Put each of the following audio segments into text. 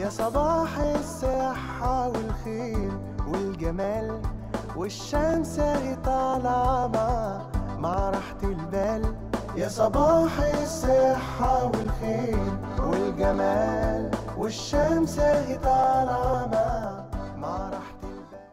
يا صباح الصحة والخير والجمال والشمس اهي طالعة مع مع راحة البال يا صباح الصحة والخير والجمال والشمس اهي طالعة مع مع راحة البال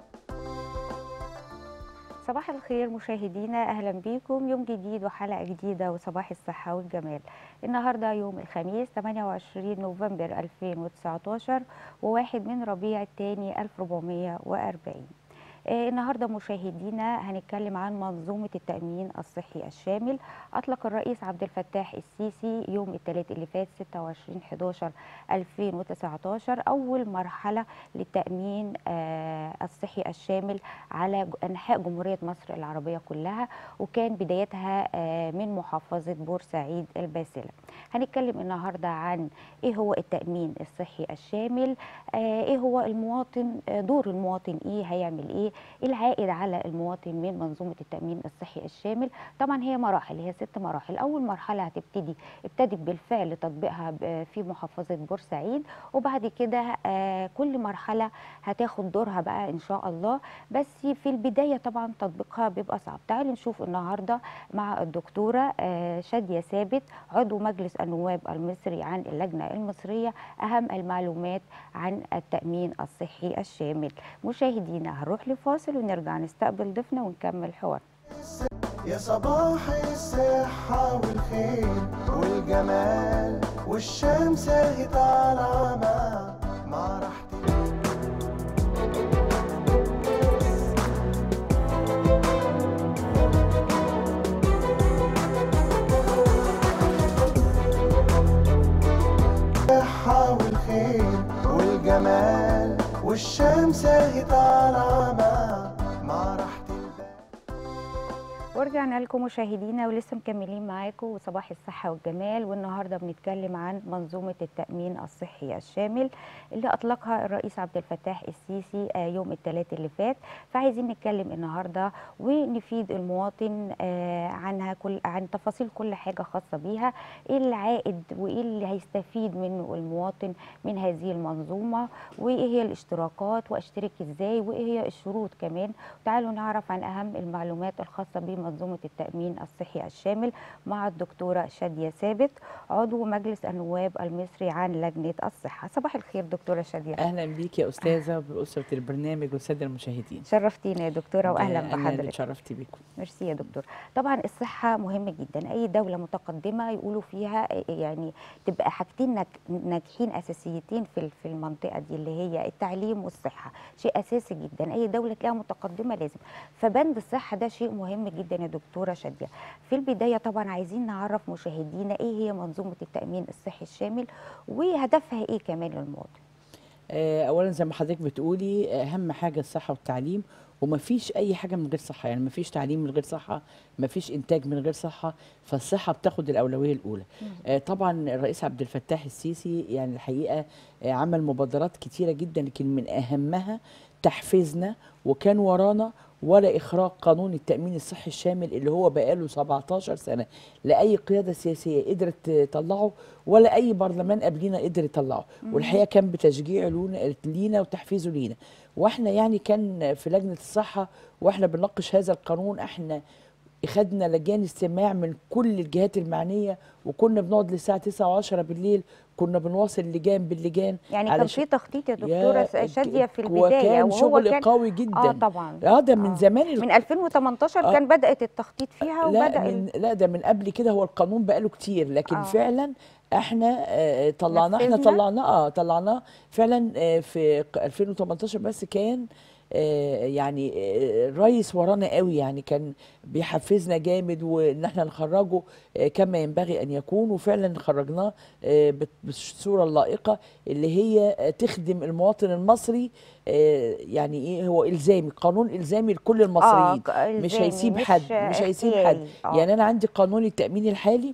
صباح الخير مشاهدينا اهلا بيكم يوم جديد وحلقه جديده وصباح الصحه والجمال النهارده يوم الخميس 28 نوفمبر 2019 وواحد من ربيع الثاني 1440 آه، النهارده مشاهدينا هنتكلم عن منظومه التامين الصحي الشامل اطلق الرئيس عبد الفتاح السيسي يوم الثلاث اللي فات 26 11 2019 اول مرحله للتامين آه، الصحي الشامل على ج- انحاء جمهوريه مصر العربيه كلها وكان بدايتها آه، من محافظه بورسعيد الباسله هنتكلم النهارده عن ايه هو التامين الصحي الشامل آه، ايه هو المواطن آه، دور المواطن ايه هيعمل ايه ايه العائد على المواطن من منظومه التامين الصحي الشامل طبعا هي مراحل هي ست مراحل اول مرحله هتبتدي ابتدت بالفعل تطبيقها ب- في محافظه بورسعيد وبعد كده آه، كل مرحله هتاخد دورها بقى ان شاء الله بس في البدايه طبعا تطبيقها بيبقى صعب تعالوا نشوف النهارده مع الدكتوره آه، شاديه ثابت عضو مجلس النواب المصري عن اللجنه المصريه اهم المعلومات عن التامين الصحي الشامل مشاهدينا هنروح لفاصل ونرجع نستقبل ضيفنا ونكمل حوار يا صباح الصحة والخير والجمال والشمس اهي طالعة مع مع راحة البال الصحة والخير والجمال والشمس اهي طالعة مع مع راحة البال ورجعنا لكم مشاهدينا ولسه مكملين معاكم وصباح الصحة والجمال والنهاردة بنتكلم عن منظومة التأمين الصحي الشامل اللي أطلقها الرئيس عبد الفتاح السيسي آه، يوم الثلاث اللي فات فعايزين نتكلم النهاردة ونفيد المواطن آه، عنها كل عن تفاصيل كل حاجة خاصة بيها ايه العائد وايه اللي هيستفيد منه المواطن من هذه المنظومة وايه هي الاشتراكات واشترك ازاي وايه هي الشروط كمان تعالوا نعرف عن أهم المعلومات الخاصة بمنظومة التأمين الصحي الشامل مع الدكتورة شادية ثابت عضو مجلس النواب المصري عن لجنة الصحة صباح الخير دكتورة شادية اهلا بيك يا استاذه باسره البرنامج والساده المشاهدين شرفتينا يا دكتورة وأهلا انا اللي بحضرتك اتشرفت بيكم ميرسي يا دكتور طبعا الصحة مهمة جدا أي دولة متقدمة يقولوا فيها يعني تبقى حاجتين ناج- ناجحين أساسيتين في ال- في المنطقة دي اللي هي التعليم والصحة شيء أساسي جدا أي دولة تلاقيها متقدمة لازم فبند الصحة ده شيء مهم جدا يا دكتورة شادية في البداية طبعا عايزين نعرف مشاهدينا إيه هي منظومة التأمين الصحي الشامل وهدفها إيه كمان للمواطن آه، اولا زي ما حضرتك بتقولي آه، اهم حاجه الصحه والتعليم ومفيش اي حاجه من غير صحه يعني مفيش تعليم من غير صحه مفيش انتاج من غير صحه فالصحه بتاخد الاولويه الاولى آه، طبعا الرئيس عبد الفتاح السيسي يعني الحقيقه آه، عمل مبادرات كتيره جدا لكن من اهمها تحفيزنا وكان ورانا ولا اخراج قانون التامين الصحي الشامل اللي هو بقاله 17 سنه لا اي قياده سياسيه قدرت تطلعه ولا اي برلمان قبلينا قدر يطلعه والحقيقه كان بتشجيع لون- لينا وتحفيزه لينا واحنا يعني كان في لجنه الصحه واحنا بنناقش هذا القانون احنا خدنا لجان استماع من كل الجهات المعنيه وكنا بنقعد للساعه 9 و10 بالليل كنا بنواصل لجان باللجان يعني كان علشان- في تخطيط يا يا دكتورة شادية في البداية وكان وهو شغل كان قوي جدا اه طبعا اه ده من آه. زمان ال- من 2018 آه. كان بدأت التخطيط فيها لا وبدأ من لا ده من قبل كده هو القانون بقاله كتير لكن آه. آه. فعلا احنا آه، طلعناه احنا نفذنا؟ طلعناه اه طلعناه فعلا آه، في ق- 2018 بس كان آه، يعني آه، الرئيس ورانا قوي يعني كان بيحفزنا جامد وان احنا نخرجه آه، كما ينبغي ان يكون وفعلا خرجناه آه، بت- بالصوره اللائقه اللي هي آه، تخدم المواطن المصري آه، يعني ايه هو الزامي قانون الزامي لكل المصريين ك- مش إلزامي، هيسيب مش حد مش هيسيب حد اختياري. آه. يعني انا عندي قانون التامين الحالي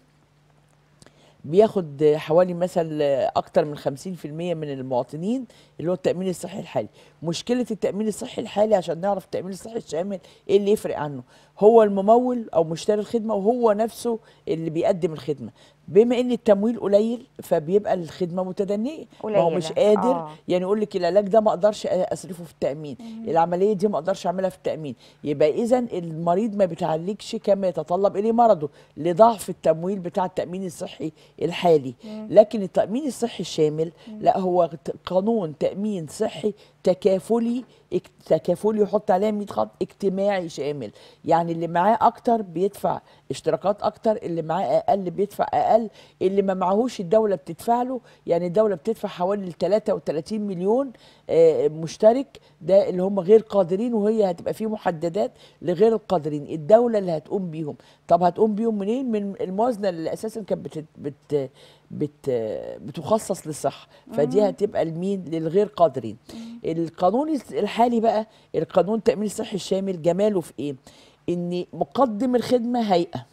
بياخد حوالي مثلا اكتر من 50% من المواطنين اللي هو التامين الصحي الحالي مشكله التامين الصحي الحالي عشان نعرف التامين الصحي الشامل ايه اللي يفرق عنه هو الممول او مشتري الخدمه وهو نفسه اللي بيقدم الخدمه بما ان التمويل قليل فبيبقى الخدمه متدنيه ما هو مش قليلة. قادر آه. يعني يقول لك العلاج ده ما اقدرش اصرفه في التامين العمليه دي ما اقدرش اعملها في التامين يبقى اذا المريض ما بيتعالجش كما يتطلب اليه مرضه لضعف التمويل بتاع التامين الصحي الحالي لكن التامين الصحي الشامل لا هو ت- قانون تامين صحي تكافلي اك- تكافلي يحط عليها 100 خط اجتماعي شامل يعني اللي معاه اكتر بيدفع اشتراكات اكتر اللي معاه اقل بيدفع اقل اللي ما معهوش الدوله بتدفع له يعني الدوله بتدفع حوالي 33 مليون آه، مشترك ده اللي هم غير قادرين وهي هتبقى فيه محددات لغير القادرين الدوله اللي هتقوم بيهم طب هتقوم بيهم منين من الموازنه اللي اساسا كانت بت بت بت بتخصص للصحه فدي هتبقى لمين للغير قادرين القانون الحالي بقى القانون التامين الصحي الشامل جماله في ايه ان مقدم الخدمه هيئه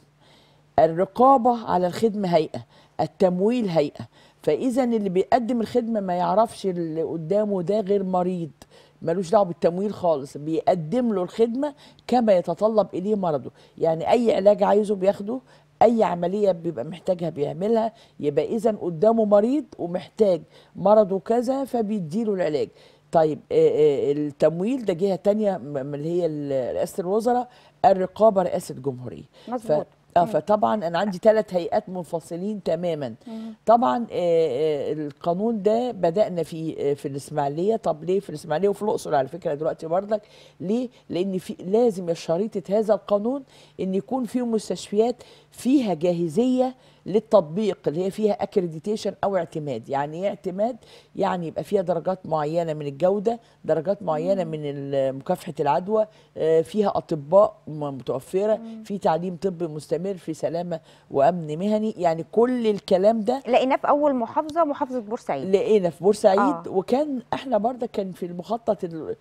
الرقابة على الخدمة هيئة التمويل هيئة فإذا اللي بيقدم الخدمة ما يعرفش اللي قدامه ده غير مريض ملوش دعوه بالتمويل خالص بيقدم له الخدمه كما يتطلب اليه مرضه يعني اي علاج عايزه بياخده اي عمليه بيبقى محتاجها بيعملها يبقى اذا قدامه مريض ومحتاج مرضه كذا فبيديله العلاج طيب آه، آه، التمويل ده جهه تانية م- م- اللي هي ال- رئاسه الوزراء الرقابه رئاسه الجمهوريه مظبوط. اه فطبعا انا عندي ثلاث هيئات منفصلين تماما طبعا آه، آه، القانون ده بدانا فيه آه، في الاسماعيليه طب ليه في الاسماعيليه وفي الاقصر على فكره دلوقتي برضك ليه لان في لازم شريطه هذا القانون ان يكون في مستشفيات فيها جاهزيه للتطبيق اللي هي فيها اكريديتيشن او اعتماد يعني ايه اعتماد يعني يبقى فيها درجات معينه من الجوده درجات معينه من ال- مكافحه العدوى آه، فيها اطباء م- متوفره في تعليم طبي مستمر في سلامه وامن مهني يعني كل الكلام ده لقيناه في اول محافظه محافظه بورسعيد لقينا في بورسعيد آه. آه. وكان احنا برضه كان في المخطط ال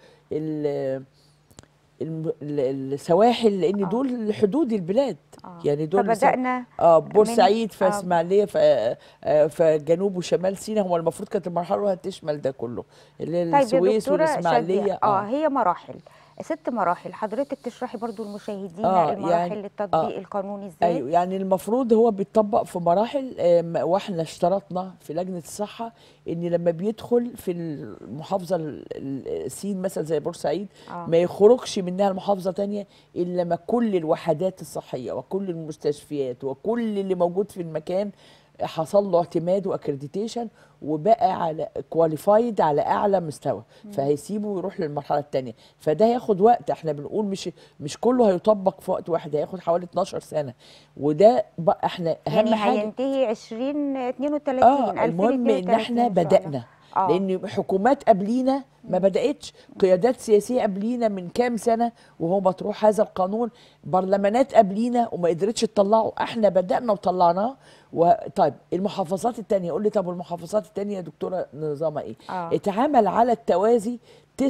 ال الم- ال- السواحل لان آه. دول حدود البلاد آه. يعني دول لسه- فبدانا اه بورسعيد في آه. اسماعيليه في آه، في جنوب وشمال سيناء هو المفروض كانت المرحله الأولى هتشمل ده كله اللي هي طيب يا السويس دكتوره والاسماعيليه شادية اه هي مراحل ست مراحل حضرتك تشرحي برضو للمشاهدين آه، المراحل يعني- التطبيق آه. القانوني ازاي ايوه يعني المفروض هو بيتطبق في مراحل آم، واحنا اشترطنا في لجنه الصحه ان لما بيدخل في المحافظه ال- ال- السين مثلا زي بورسعيد آه. ما يخرجش منها المحافظه تانية الا لما كل الوحدات الصحيه وكل المستشفيات وكل اللي موجود في المكان حصل له اعتماد واكريديتيشن وبقى على كواليفايد على اعلى مستوى فهيسيبه ويروح للمرحله الثانيه فده هياخد وقت احنا بنقول مش مش كله هيطبق في وقت واحد هياخد حوالي 12 سنه وده بقى احنا اهم يعني حاجه هينتهي 2032 اه المهم ان 2032 احنا إن شاء الله. بدانا آه. لان حكومات قبلينا ما بداتش قيادات سياسيه قبلينا من كام سنه وهو مطروح هذا القانون برلمانات قبلينا وما قدرتش تطلعه احنا بدانا وطلعناه وطيب المحافظات التانية قول لي طب والمحافظات التانية يا دكتوره نظامها ايه آه. اتعمل على التوازي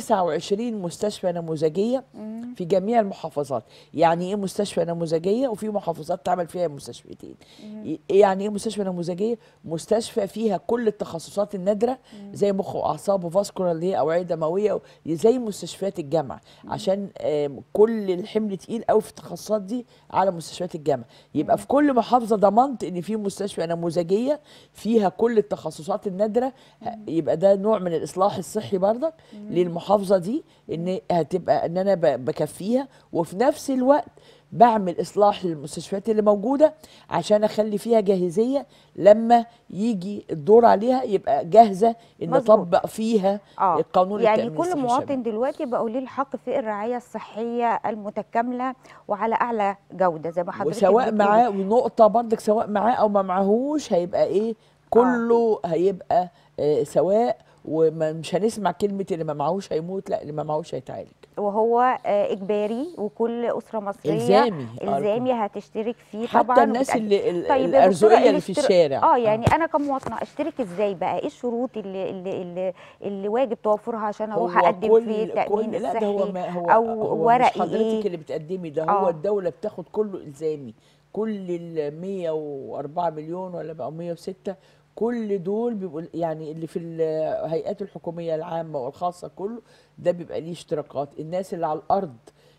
29 مستشفى نموذجيه في جميع المحافظات يعني ايه مستشفى نموذجيه وفي محافظات تعمل فيها مستشفيتين ي- يعني ايه مستشفى نموذجيه مستشفى فيها كل التخصصات النادره زي مخ واعصاب وفاسكولار اللي هي اوعيه دمويه زي مستشفيات الجامعه عشان آم، كل الحمل تقيل قوي في التخصصات دي على مستشفيات الجامعه يبقى في كل محافظه ضمنت ان في مستشفى نموذجيه فيها كل التخصصات النادره ه- يبقى ده نوع من الاصلاح الصحي برضك للمحافظه دي ان هتبقى ان انا ب- بكفيها وفي نفس الوقت بعمل اصلاح للمستشفيات اللي موجوده عشان اخلي فيها جاهزيه لما يجي الدور عليها يبقى جاهزه ان مظبوط. اطبق فيها اه القانون يعني التأمين كل الصحي مواطن الشامل. دلوقتي بقوا ليه الحق في الرعايه الصحيه المتكامله وعلى اعلى جوده زي ما حضرتك وسواء بتقولي. معاه ونقطه برضك سواء معاه او ما معهوش هيبقى ايه كله هيبقى آه سواء ومش هنسمع كلمه اللي ما معهوش هيموت لا اللي ما معهوش هيتعالج وهو آه، اجباري وكل اسره مصريه إلزامي. آه، الزامي هتشترك فيه حتى طبعا الناس وبتقدم. اللي ال- طيب يا دكتورة، الارزقيه اللي في الاشتراك- الشارع اه يعني انا كمواطنه اشترك ازاي بقى ايه الشروط اللي اللي اللي, اللي واجب توفرها عشان اروح هو اقدم كل- في التامين كل لا الصحي ده هو ما هو او هو ورقي مش حضرتك ايه اللي بتقدمي ده آه. هو الدوله بتاخد كله الزامي كل ال 104 مليون ولا بقى 106 كل دول بيبقوا يعني اللي في الهيئات الحكوميه العامه والخاصه كله ده بيبقى ليه اشتراكات الناس اللي على الارض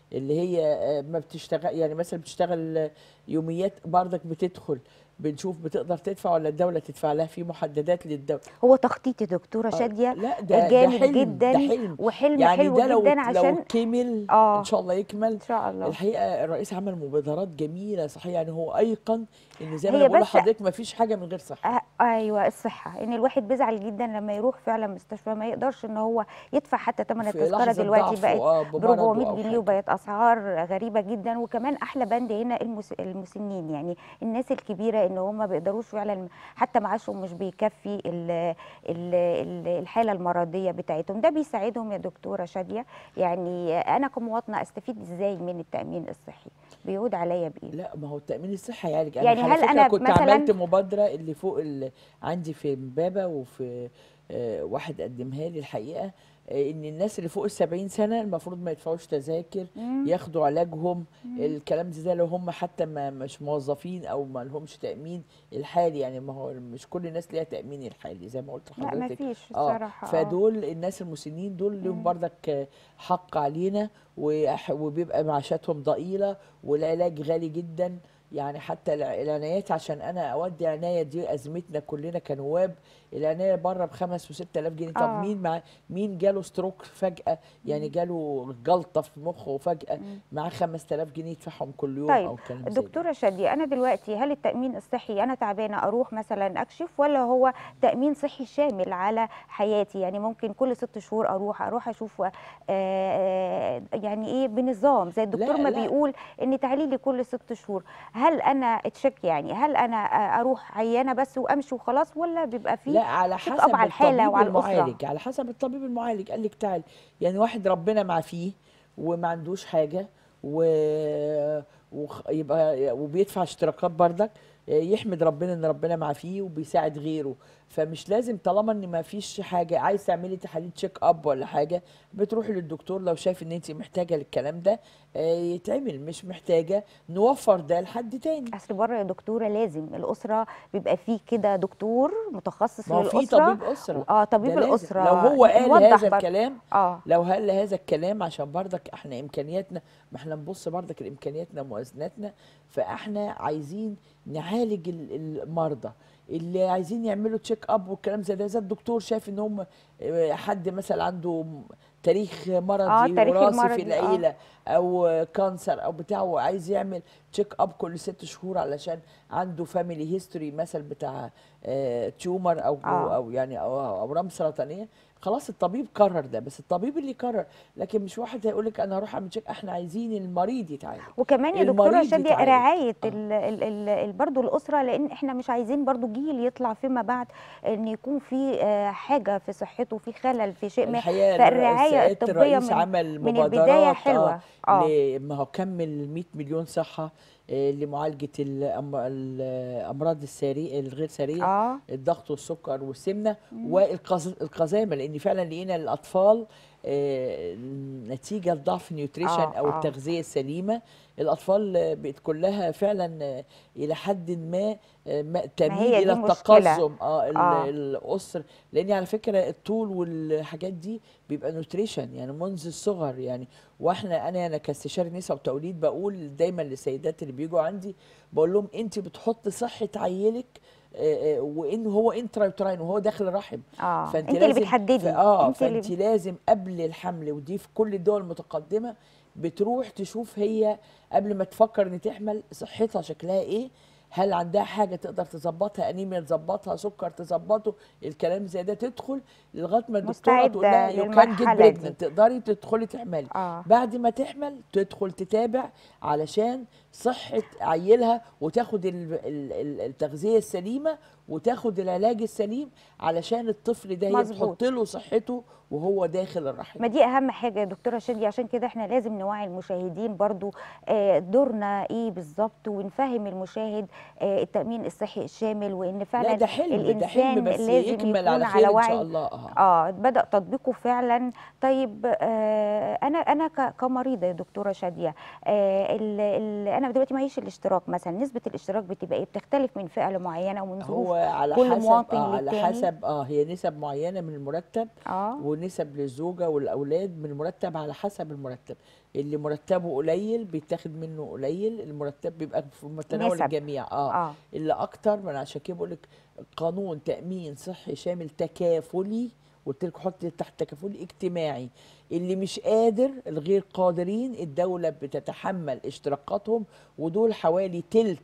اللي هي آه، ما بتشتغل يعني مثلا بتشتغل آه، يوميات برضك بتدخل بنشوف بتقدر تدفع ولا الدوله تدفع لها في محددات للدوله هو تخطيط يا دكتوره آه، شاديه لا ده جامد ده حلم جدا ده حلم وحلم يعني حلو ده لو جدا لو عشان كمل آه. ان شاء الله يكمل ان شاء الله الحقيقه الرئيس عمل مبادرات جميله صحيح يعني هو ايقن ان زي ما هي انا بقول بس- لحضرتك ما فيش حاجه من غير صحه آه ايوه الصحه ان الواحد بيزعل جدا لما يروح فعلا مستشفى ما يقدرش ان هو يدفع حتى ثمن في التذكره لحظة دلوقتي ضعفه، بقت آه، ب بمرضه 400 أو جنيه حاجة. وبقت اسعار غريبه جدا وكمان احلى بند هنا المس... المسنين يعني الناس الكبيره ان هم ما بيقدروش فعلا حتى معاشهم مش بيكفي ال... ال... ال- الحاله المرضيه بتاعتهم ده بيساعدهم يا دكتوره شاديه يعني انا كمواطنه استفيد ازاي من التامين الصحي بيعود عليا بايه لا ما هو التامين الصحي يعالج انا يعني على هل فكره أنا كنت مثلاً- عملت مبادره اللي فوق اللي عندي في امبابه وفي آه، واحد قدمها لي الحقيقه آه، ان الناس اللي فوق ال 70 سنه المفروض ما يدفعوش تذاكر مم. ياخدوا علاجهم الكلام ده لو هم حتى ما مش موظفين او ما لهمش تامين الحالي يعني ما هو مش كل الناس ليها تامين الحالي زي ما قلت لا ما لحضرتك فيش اه الصراحه آه. فدول الناس المسنين دول لهم بردك حق علينا وح- وبيبقى معاشاتهم ضئيله والعلاج غالي جدا يعني حتى الع- العنايات عشان انا اودي عنايه دي ازمتنا كلنا كنواب العنايه بره بخمس وست الاف جنيه طب آه. مين مع مين جاله ستروك فجاه يعني جاله جلطه في مخه فجاه معاه 5000 جنيه يدفعهم كل يوم طيب او كلام زي ده. دكتورة شادية أنا دلوقتي هل التأمين الصحي أنا تعبانة أروح مثلا أكشف ولا هو تأمين صحي شامل على حياتي يعني ممكن كل ست شهور أروح أروح أشوف آه، آه، يعني إيه بنظام زي الدكتور لا، ما لا. بيقول إن تحليلي كل ست شهور هل أنا اتشك يعني هل أنا آه، أروح عيانة بس وأمشي وخلاص ولا بيبقى فيه لا على تشيك حسب أب على الحالة الطبيب وعلى الأسرة المعالج على حسب الطبيب المعالج قال لك تعال يعني واحد ربنا معافيه وما عندوش حاجه و وخ- يبقى وبيدفع اشتراكات بردك يحمد ربنا ان ربنا معافيه وبيساعد غيره فمش لازم طالما ان ما فيش حاجه عايز تعملي تحاليل تشيك اب ولا حاجه بتروحي للدكتور لو شايف ان انت محتاجه للكلام ده آه، يتعمل مش محتاجه نوفر ده لحد تاني اصل بره يا دكتوره لازم الاسره بيبقى فيه كده دكتور متخصص ما هو في للاسره طبيب اسره اه ده طبيب لازم. الاسره لو هو قال نوضح هذا برضه. الكلام اه لو هل هذا الكلام عشان برضك احنا امكانياتنا ما احنا نبص برضك لامكانياتنا وموازناتنا فاحنا عايزين نعالج ال- المرضى اللي عايزين يعملوا تشيك اب والكلام زي ده زي الدكتور شايف ان هم آه، حد مثلا عنده م- تاريخ مرضي تاريخ وراثي في المرضي، آه. العيله او آه، كانسر او بتاع وعايز يعمل تشيك اب كل ست شهور علشان عنده فاميلي هيستوري مثلا بتاع تيومر او آه. او يعني او أو اورام سرطانيه خلاص الطبيب قرر ده بس الطبيب اللي قرر لكن مش واحد هيقول لك انا هروح اعمل تشيك احنا عايزين المريض يتعالج وكمان يا دكتوره المريض شاديه يتعالج. رعايه آه. ال ال ال ال برضه الاسره لان احنا مش عايزين برضه جيل يطلع فيما بعد ان يكون في آه، حاجه في صحته في خلل في شيء ما الحقيقه فالرعايه سيادة الطبيه الرئيس من عمل من مبادرات البدايه حلوه اه اه ل- ما هو كمل 100 مليون صحه آه، لمعالجه الأم- الامراض الساريه الغير ساريه اه الضغط والسكر والسمنه والقزامه لان فعلا لقينا الاطفال آه، نتيجه لضعف النيوتريشن آه، او آه. التغذيه السليمه الاطفال آه، بقت كلها فعلا آه، الى حد ما آه، ما- تميل هي دي الى المشكلة. التقزم اه, ال- آه. الاسر لان على فكره الطول والحاجات دي بيبقى نيوتريشن يعني منذ الصغر يعني واحنا انا انا كاستشاري نساء وتوليد بقول دايما للسيدات اللي بيجوا عندي بقول لهم انت بتحط صحه عيلك آه، آه، وان هو انترايوتراين وهو داخل الرحم اه فانت انت اللي لازم بتحددي ف- اه انت اللي فانت لازم قبل الحمل ودي في كل الدول المتقدمه بتروح تشوف هي قبل ما تفكر ان تحمل صحتها شكلها ايه هل عندها حاجه تقدر تظبطها انيميا تظبطها سكر تظبطه الكلام زي ده تدخل لغايه ما الدكتوره تقول لها مستعدة يو كان جيت للمرحلة دي. بريجننت تقدري تدخلي تحملي اه بعد ما تحمل تدخل تتابع علشان صحة عيلها وتاخد ال- ال- ال- التغذية السليمة وتاخد العلاج السليم علشان الطفل ده هي مظبوط. تحط له صحته وهو داخل الرحم ما دي اهم حاجه يا دكتوره شادي عشان كده احنا لازم نوعي المشاهدين برضو آه، دورنا ايه بالظبط ونفهم المشاهد آه، التامين الصحي الشامل وان فعلا لا ده حلم ده الانسان حلم بس لازم يكمل يكون على على خير ان وعي شاء الله اه اه بدا تطبيقه فعلا طيب آه انا انا ك- كمريضه يا دكتوره شاديه آه ال ال انا دلوقتي معيش الاشتراك مثلا نسبه الاشتراك بتبقى ايه بتختلف من فئه لمعينه ومن ظروف هو على كل حسب مواطن اه على للتاني؟ حسب اه هي نسب معينه من المرتب اه ونسب للزوجه والاولاد من المرتب على حسب المرتب اللي مرتبه قليل بيتاخد منه قليل المرتب بيبقى في متناول نسب. الجميع اه, اه اللي اكتر من عشان كده بقول لك قانون تامين صحي شامل تكافلي قلت لك حط تحت تكافلي اجتماعي اللي مش قادر الغير قادرين الدوله بتتحمل اشتراكاتهم ودول حوالي تلت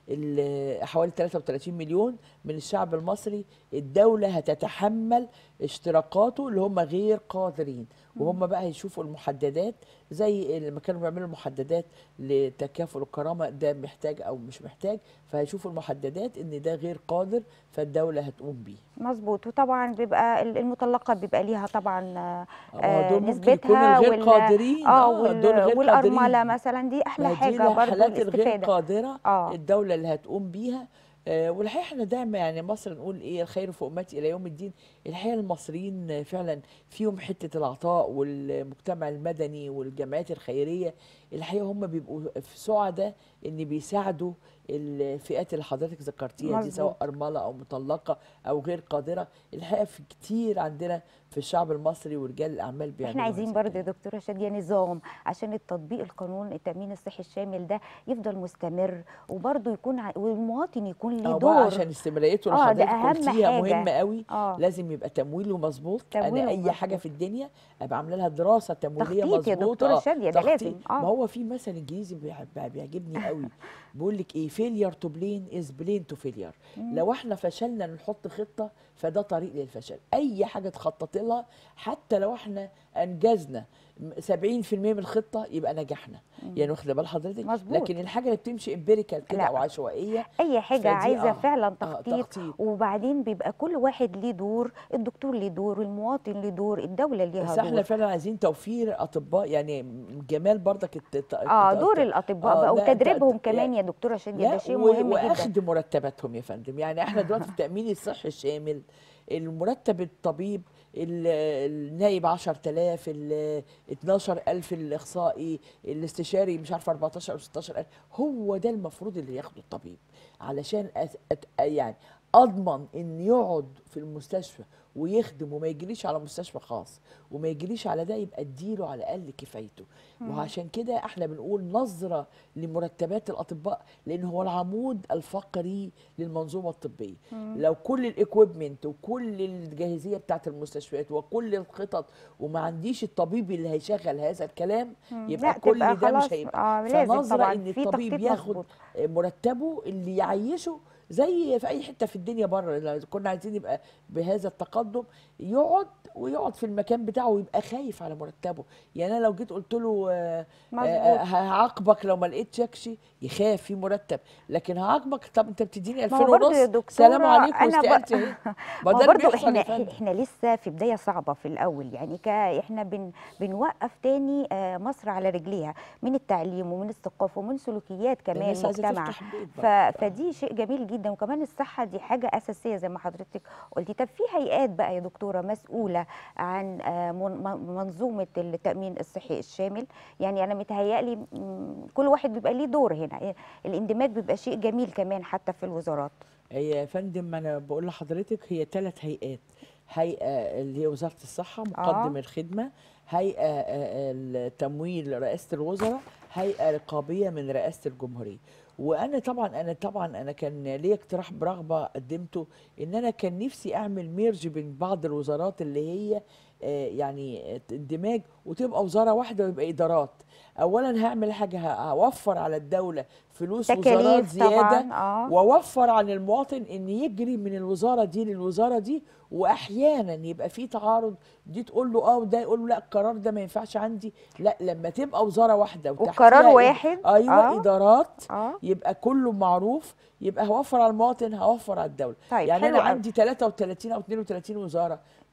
ال- حوالي 33 مليون من الشعب المصري الدولة هتتحمل اشتراكاته اللي هم غير قادرين وهم بقى هيشوفوا المحددات زي لما كانوا بيعملوا المحددات لتكافل الكرامة ده محتاج أو مش محتاج فهيشوفوا المحددات إن ده غير قادر فالدولة هتقوم بيه مظبوط وطبعا بيبقى ال- المطلقه بيبقى ليها طبعا آه، اه دول ممكن نسبتها يكونوا الغير وال- قادرين اه اه دول غير والارمله قادرين مثلا دي ما احلى هي دي حاجه برضو الحالات الغير الاستفاده قادرة اه الدولة اللي هتقوم بيها آه، والحقيقة احنا دايما يعني مصر نقول ايه الخير في امتي الى يوم الدين الحقيقة المصريين فعلا فيهم حتة العطاء والمجتمع المدني والجمعيات الخيرية الحقيقة هم بيبقوا في سعداء ان بيساعدوا الفئات اللي حضرتك ذكرتيها دي سواء مظبوط. أرملة أو مطلقة أو غير قادرة الحقيقة في كتير عندنا في الشعب المصري ورجال الأعمال بيعملوا احنا عايزين هذا برضه يا الكلام. دكتوره شاديه نظام عشان التطبيق القانون التامين الصحي الشامل ده يفضل مستمر وبرضه يكون ع- والمواطن يكون ليه أو دور بقى عشان استمراريته اللي اه ده حضرتك اهم قلتيها حاجه مهمة قوي اه لازم يبقى تمويله مظبوط تمويله انا اي حاجه مظبوط. في الدنيا ابقى عامله لها دراسه تمويليه تخطيط يا مظبوطه دكتوره آه، شاديه ده تخطيط. لازم ما اه هو في مثل انجليزي بيع- بيعجبني قوي بيقول لك ايه فيلير تو بلين از بلين تو فيلير لو احنا فشلنا نحط خطه فده طريق للفشل اي حاجه تخطط لها حتى لو احنا انجزنا م- 70% من الخطه يبقى نجحنا يعني واخده بال حضرتك مظبوط. لكن الحاجه اللي بتمشي امبيريكال كده لا. او عشوائيه اي حاجه فدي عايزه آه، فعلا آه، تخطيط تخطيط. وبعدين بيبقى كل واحد ليه دور الدكتور ليه دور المواطن ليه دور الدوله ليها بس احنا دور فعلا عايزين توفير اطباء يعني جمال برضك الت... الت- اه الت- دور الت- الاطباء آه، بقى لا، ت- وتدريبهم ت- كمان يا دكتوره شاديه لا ده شيء و- مهم جدا واخد مرتباتهم يا فندم يعني احنا دلوقتي في التامين الصحي الشامل المرتب الطبيب ال- النايب 10000 ال 12000 الاخصائي الاستشاري مش عارفه 14 او 16000 هو ده المفروض اللي ياخده الطبيب علشان أت أت يعني اضمن ان يقعد في المستشفى ويخدم وما يجريش على مستشفى خاص وما يجريش على ده يبقى اديله على الاقل كفايته وعشان كده احنا بنقول نظره لمرتبات الاطباء لان هو العمود الفقري للمنظومه الطبيه لو كل الاكويبمنت وكل الجاهزيه بتاعت المستشفيات وكل الخطط وما عنديش الطبيب اللي هيشغل هذا الكلام يبقى لا كل تبقى ده خلاص مش هيبقى اه لازم فنظره طبعا ان في الطبيب تخطيط ياخد مظبوط مرتبه اللي يعيشه زي في اي حته في الدنيا بره لو كنا عايزين يبقى بهذا التقدم يقعد ويقعد في المكان بتاعه ويبقى خايف على مرتبه يعني انا لو جيت قلت له آه، مظبوط. آه، هعاقبك لو ما لقيتش يكشي يخاف في مرتب لكن هعاقبك طب انت بتديني 2000 ما هو برضه ونص يا دكتورة سلام عليكم أنا ب- واستقالتي اهي ما ما ده هو اللي برضه بيحصل يا احنا فندم احنا لسه في بدايه صعبه في الاول يعني ك احنا بن بنوقف تاني آه، مصر على رجليها من التعليم ومن الثقافه ومن سلوكيات كمان الناس عايزه المجتمع تفتح بيت ف... بقى. فدي شيء جميل جدا وكمان الصحه دي حاجه اساسيه زي ما حضرتك قلتي طب في هيئات بقى يا دكتوره مسؤوله عن آه، من- من- منظومه التامين الصحي الشامل يعني انا متهيألي م، كل واحد بيبقى ليه دور هنا الاندماج بيبقى شيء جميل كمان حتى في الوزارات هي يا فندم انا بقول لحضرتك هي ثلاث هيئات هيئه اللي هي وزاره الصحه مقدم آه. الخدمه هيئه آه، التمويل رئاسه الوزراء هيئه رقابيه من رئاسه الجمهوريه وانا طبعا انا طبعا انا كان ليا اقتراح برغبه قدمته ان انا كان نفسي اعمل ميرج بين بعض الوزارات اللي هي آه، يعني اندماج وتبقى وزاره واحده ويبقى ادارات اولا هعمل حاجه ه- هوفر على الدوله فلوس وزارات تكاليف زياده طبعا اه واوفر عن المواطن ان يجري من الوزاره دي للوزاره دي واحيانا يبقى في تعارض دي تقول له اه وده يقول له لا القرار ده ما ينفعش عندي لا لما تبقى وزاره واحده وتحتيها وقرار إد- واحد ايوه آه. ادارات اه يبقى كله معروف يبقى هوفر على المواطن هوفر على الدوله طيب يعني حلو انا قوي. عندي 33 او 32 وزاره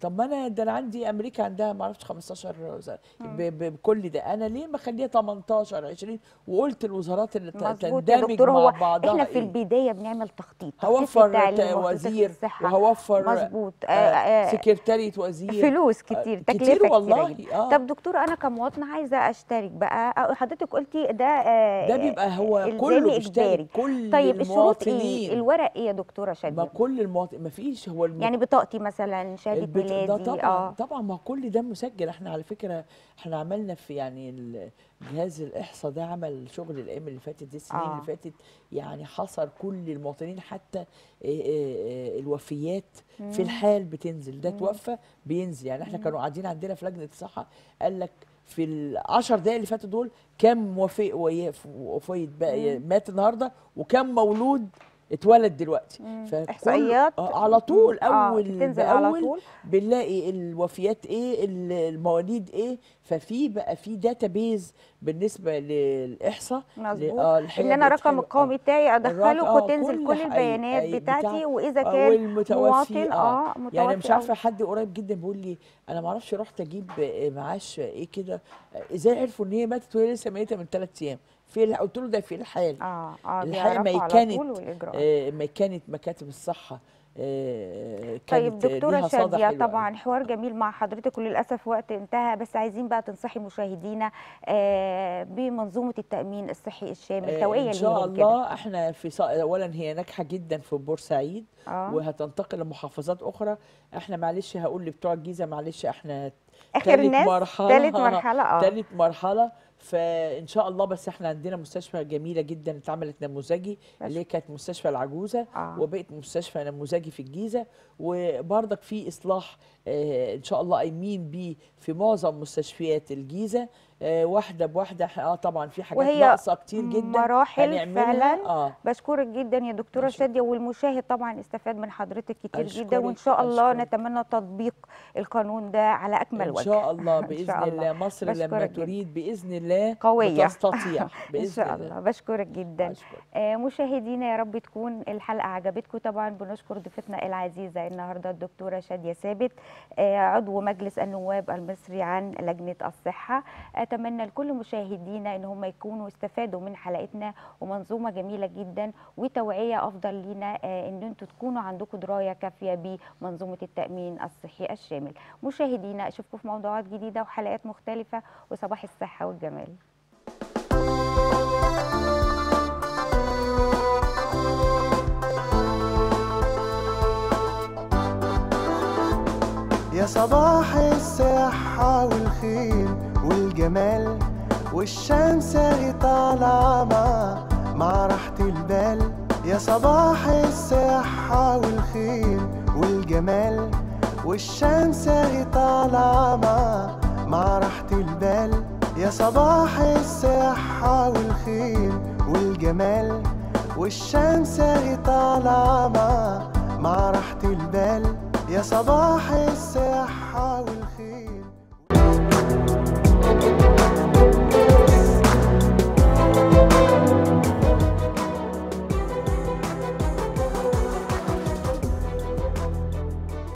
طب ما انا ده انا عندي امريكا عندها ما اعرفش 15 وزاره ب- ب- بكل ده انا ليه ما اخليها 18 20 وقلت الوزارات اللي ت- مظبوط يا تندمج دكتور مع هو بعضها احنا في إيه؟ البدايه بنعمل تخطيط تخطيط هوفر للتعليم ت- وخطيط وزير للصحه وهوفر مظبوط آه، آه، آه، سكرتارية وزير فلوس آه، كتير كتير تكلفه كتير والله جدا. اه طب دكتور انا كمواطنه عايزه اشترك بقى آه، حضرتك قلتي ده آه، ده بيبقى هو إلزامي كله إجباري. بيشترك كل طيب الشروط ايه المواطنين الورق ايه يا دكتوره ما شاديه كل المواطنين ما فيش هو الم... يعني بطاقتي مثلا شهاده البت... ده ميلادي طبعا اه طبعا ما كل ده مسجل احنا على فكره احنا عملنا في يعني ال- جهاز الاحصاء ده عمل شغل الايام اللي فاتت دي السنين آه. اللي فاتت يعني حصر كل المواطنين حتى إيه إيه إيه الوفيات في الحال بتنزل ده توفى بينزل يعني احنا كانوا قاعدين عندنا في لجنه الصحه قال لك في العشر دقايق اللي فاتوا دول كم وفي ويف- وفيت بقى مات النهارده وكم مولود اتولد دلوقتي فكل- احصائيات آه على طول آه، اول بتنزل على بأول طول بنلاقي الوفيات ايه ال- المواليد ايه ففي بقى في داتابيز بالنسبه للاحصاء ل- مظبوط اه الحقيقة اللي انا بقت رقم حلوة. القومي آه. بتاعي الرقم- ادخله آه، وتنزل كل كل حي- البيانات أي بتاعتي بتاع- واذا آه، كان والمتوفي مواطن اه اه متوفي يعني مش أو- عارفه حد قريب جدا بيقول لي انا ما اعرفش رحت اجيب آه، معاش ايه كده آه، ازاي عرفوا ان هي ماتت وهي لسه ميته من ثلاث ايام في الح- قلت له ده في الحال اه اه الحقيقه ما بيعرفوا على كانت طول والاجراءات آه، ما كانت مكاتب الصحه آه، طيب كانت دكتورة ليها صدى شادية حلو أوي. طبعا حوار جميل مع حضرتك وللأسف وقت انتهى بس عايزين بقى تنصحي مشاهدينا آه، بمنظومة التأمين الصحي الشامل آه، توعية ان شاء ليهم كده الله احنا في ص... اولا هي ناجحه جدا في بورسعيد اه وهتنتقل لمحافظات اخرى احنا معلش هقول لبتوع الجيزه معلش احنا آخر تالت ناس مرحلة تالت مرحلة اه تالت مرحله فان شاء الله بس احنا عندنا مستشفى جميله جدا اتعملت نموذجي اللي هي كانت مستشفى العجوزه آه. وبقت مستشفى نموذجي في الجيزه وبرضك في اصلاح آه، ان شاء الله قايمين بيه في معظم مستشفيات الجيزه آه، واحده بواحده إحنا- اه طبعا في حاجات وهي ناقصه كتير جدا مراحل هنعملها فعلا اه بشكرك جدا يا دكتورة أشكرك. شادية والمشاهد طبعا استفاد من حضرتك كتير جدا وإن أشكرك، شاء الله أشكرك. نتمنى تطبيق القانون ده على أكمل ان وجه شاء الله إن باذن شاء الله. الله مصر لما بشكرك جداً. تريد باذن الله قوية. بتستطيع إن باذن شاء الله الله بشكرك جدا أشكرك. آه، مشاهدينا يا رب تكون الحلقة عجبتكم طبعا بنشكر ضيفتنا العزيزة النهاردة الدكتورة شادية ثابت آه، عضو مجلس النواب المصري عن لجنة الصحة أتمنى لكل مشاهدينا إن هم يكونوا استفادوا من حلقتنا ومنظومة جميلة جدا وتوعية أفضل لينا آه، إن أنتوا تكونوا عندكم دراية كافية بمنظومة التأمين الصحي الشامل مشاهدينا أشوفكم في موضوعات جديدة وحلقات مختلفة وصباح الصحة والجمال يا صباح الصحة والخير والجمال والشمس اهي طالعة مع مع راحة البال يا صباح الصحة والخير والجمال والشمس اهي طالعة مع مع راحة البال يا صباح الصحة والخير والجمال والشمس اهي طالعة مع مع راحة البال يا صباح الصحة والخير